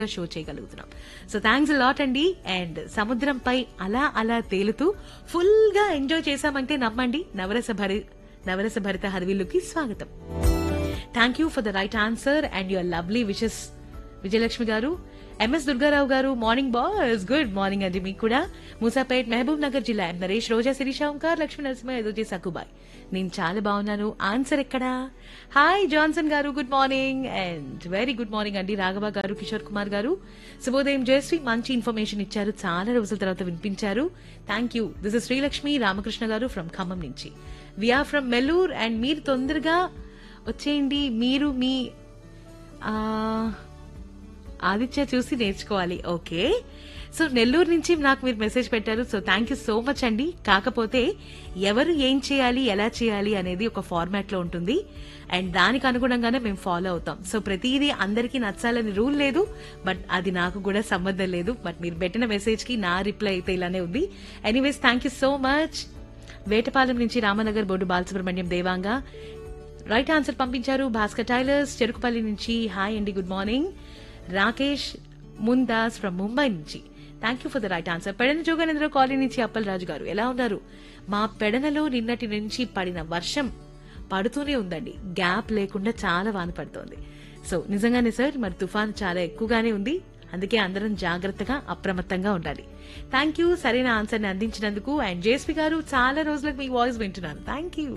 show చేయగలుగుతున్నాం so thanks lot అండి and సముద్రంపై అలా అలా తేలుతూ ఫుల్ గా ఎంజాయ్ చేశామంటే నమ్మండి నవరస భరి నవరస భరిత హరివిల్లుకి స్వాగతం thank you for the right answer and your lovely wishes Vijayalakshmi garu M S Durgarao గారు మార్నింగ్ బాస్ గుడ్ మార్నింగ్ అండి మీకు కూడా మూసాపేట్ మహబూబ్ నగర్ జిల్లా ఎం నరేష్ రోజా శిరీష ఓంకార్ లక్ష్మీ నరసింహ ఎదుజీ సకుబాయ్ నేను చాలా బాగున్నాను ఆన్సర్ ఎక్కడా hi Johnson garu good morning and very good morning అండి రాఘవ గారు కిషోర్ కుమార్ గారు శుభోదయం జయశ్రీ మంచి ఇన్ఫర్మేషన్ ఇచ్చారు చాలా రోజుల తర్వాత వినిపించారు thank you this is Srilakshmi Ramakrishna garu from Khammam నుంచి విఆర్ ఫ్రమ్ మెల్లూర్ అండ్ మీరు తొందరగా వచ్చేయండి మీరు మీ ఆ, ఆదిత్య చూసి నేర్చుకోవాలి ఓకే సో నెల్లూరు నుంచి నాకు మీరు మెసేజ్ పెట్టారు so thank you so much అండి కాకపోతే ఎవరు ఏం చేయాలి ఎలా చేయాలి అనేది ఒక ఫార్మాట్ లో ఉంటుంది అండ్ దానికి అనుగుణంగానే మేము ఫాలో అవుతాం సో ప్రతిదీ అందరికీ నచ్చాలని రూల్ లేదు బట్ అది నాకు కూడా సంబంధం లేదు బట్ మీరు పెట్టిన మెసేజ్ కి నా రిప్లై అయితే ఇలానే ఉంది anyways thank you so much Vetapalem నుంచి Ramanagar board Balasubrahmanyam Devanga right answer పంపించారు భాస్కర్ టైలర్స్ చెరుకుపల్లి నుంచి హాయ్ అండి good morning Rakesh Mundas from Mumbai నుంచి thank you for the right answer Pedana Joganendra colony నుంచి అప్పలరాజు గారు ఎలా ఉన్నారు మా పెడనలో నిన్నటి నుంచి పడిన వర్షం పడుతూనే ఉందండి గ్యాప్ లేకుండా చాలా వాన పడుతోంది సో నిజంగానే సార్ మరి తుఫాన్ చాలా ఎక్కువగానే ఉంది అందుకే అందరం జాగ్రత్తగా అప్రమత్తంగా ఉండాలి థ్యాంక్ యూ సరైన ఆన్సర్ ని అందించినందుకు అండ్ జేస్పీ గారు చాలా రోజులకు మీ వాయిస్ వింటున్నాను థ్యాంక్ యూ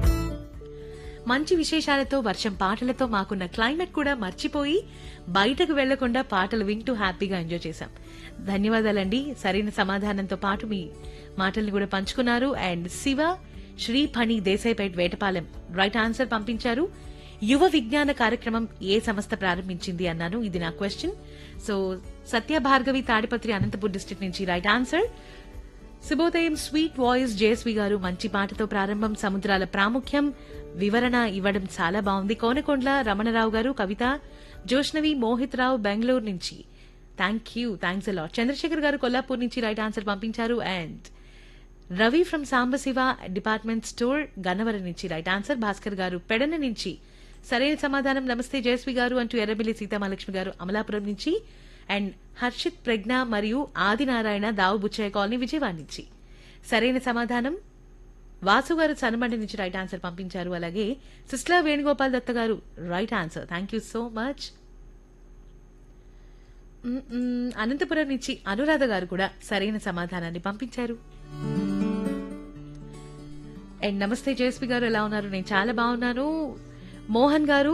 మంచి విశేషాలతో వర్షం పాటలతో మాకున్న క్లైమేట్ కూడా మర్చిపోయి బయటకు వెళ్లకుండా పాటలు వింటూ హ్యాపీగా ఎంజాయ్ చేశాం ధన్యవాదాలండి సరైన సమాధానంతో పాటు మీ మాటల్ని కూడా పంచుకున్నారు and Shiva Sri Phani Desaipet Vetapalem right answer పంపించారు యువ విజ్ఞాన కార్యక్రమం ఏ సంస్థ ప్రారంభించింది అన్నాను ఇది నా question so Satya Bhargavi Tadipatri Anantapur district నుంచి రైట్ ఆన్సర్ శుభోదయం స్వీట్ వాయిస్ జేఎస్వి గారు మంచి పాటతో ప్రారంభం సముద్రాల ప్రాముఖ్యం వివరణ ఇవ్వడం చాలా బాగుంది కోనకొండ్ల రమణరావు గారు కవిత జోష్నవి మోహిత్ రావు బెంగళూరు నుంచి thank you thanks a lot Chandrashekar garu Kollapur నుంచి రైట్ ఆన్సర్ పంపించారు and Ravi from Sambasiva department store Gannavaram నుంచి రైట్ ఆన్సర్ భాస్కర్ గారు పెడన నుంచి సరైన సమాధానం నమస్తే జయశ్రీ గారు అంటూ ఎర్రబెల్లి సీతామహాలక్ష్మి గారు అమలాపురం నుంచి అండ్ హర్షిత్ ప్రజ్ఞ మరియు ఆదినారాయణ దావు బుచ్చయ్య కాలనీ విజయవాడ నుంచి సరైన సమాధానం వాసు గారు సనమండి నుంచి రైట్ ఆన్సర్ పంపించారు అలాగే సిస్లా Venugopal Datta garu right answer thank you so much hmm, hmm, Anantapuram నుంచి అనురాధ గారు కూడా సరైన సమాధానాన్ని పంపించారు అండ్ నమస్తే జయస్వి గారు ఎలా ఉన్నారు నేను చాలా బాగున్నాను మోహన్ గారు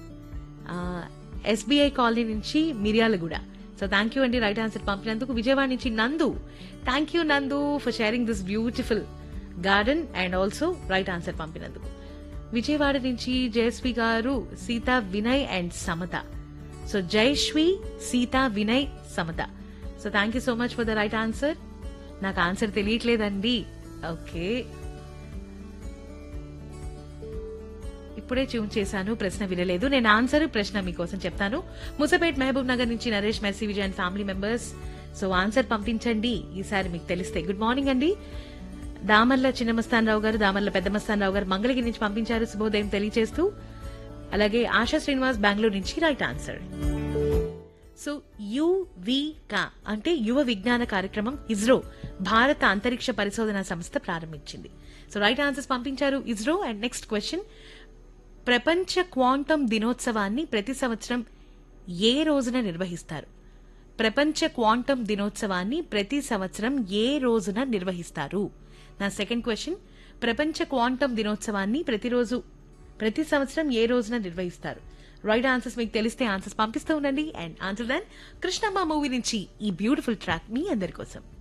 ఎస్బీఐ కాలనీ నుంచి మిర్యాలగూడ సో థ్యాంక్ యూ అండి రైట్ ఆన్సర్ పంపినందుకు విజయవాడ నుంచి Nandu thank you Nandu for sharing this beautiful garden and also right answer పంపినందుకు విజయవాడ నుంచి Jayashree garu Seetha Vinay and Samata so Jayashree Seetha Vinay Samata so thank you so much for the right answer నాకు ఆన్సర్ తెలియట్లేదండి ఓకే ఇప్పుడే tune చేశాను ప్రశ్న వినలేదు నేను ఆన్సర్ ప్రశ్న మీకోసం చెప్తాను ముసపేట్ మహబూబ్ నగర్ నుంచి Naresh Mercy Vijay and family members so answer పంపించండి ఈసారి మీకు తెలిస్తే గుడ్ మార్నింగ్ అండి దామర్ల చిన్నమస్తాన్ రావు గారు దామర్ల పెద్దమస్తాన్ రావు గారు మంగళగిరి నుంచి పంపించారు శుభోదయం తెలియజేస్తూ అలాగే ఆశా శ్రీనివాస్ బెంగళూరు నుంచి రైట్ ఆన్సర్ సో యువిక అంటే యువ విజ్ఞాన కార్యక్రమం ఇస్రో భారత అంతరిక్ష పరిశోధన సంస్థ ప్రారంభించింది సో రైట్ ఆన్సర్స్ పంపించారు ఇస్రో అండ్ నెక్స్ట్ క్వశ్చన్ ప్రపంచ క్వాంటం దినోత్సవాన్ని ప్రతి సంవత్సరం ఏ రోజున నిర్వహిస్తారు ప్రపంచ క్వాంటం దినోత్సవాన్ని ప్రతి సంవత్సరం ఏ రోజున నిర్వహిస్తారు నా సెకండ్ క్వశ్చన్ ప్రపంచ క్వాంటం దినోత్సవాన్ని ప్రతిరోజు ప్రతి సంవత్సరం ఏ రోజున నిర్వహిస్తారు రైట్ ఆన్సర్స్ మీకు తెలిస్తే ఆన్సర్స్ పంపిస్తూ ఉండండి and answer then Krishnamma movie నుంచి ఈ బ్యూటిఫుల్ ట్రాక్ మీ అందరి కోసం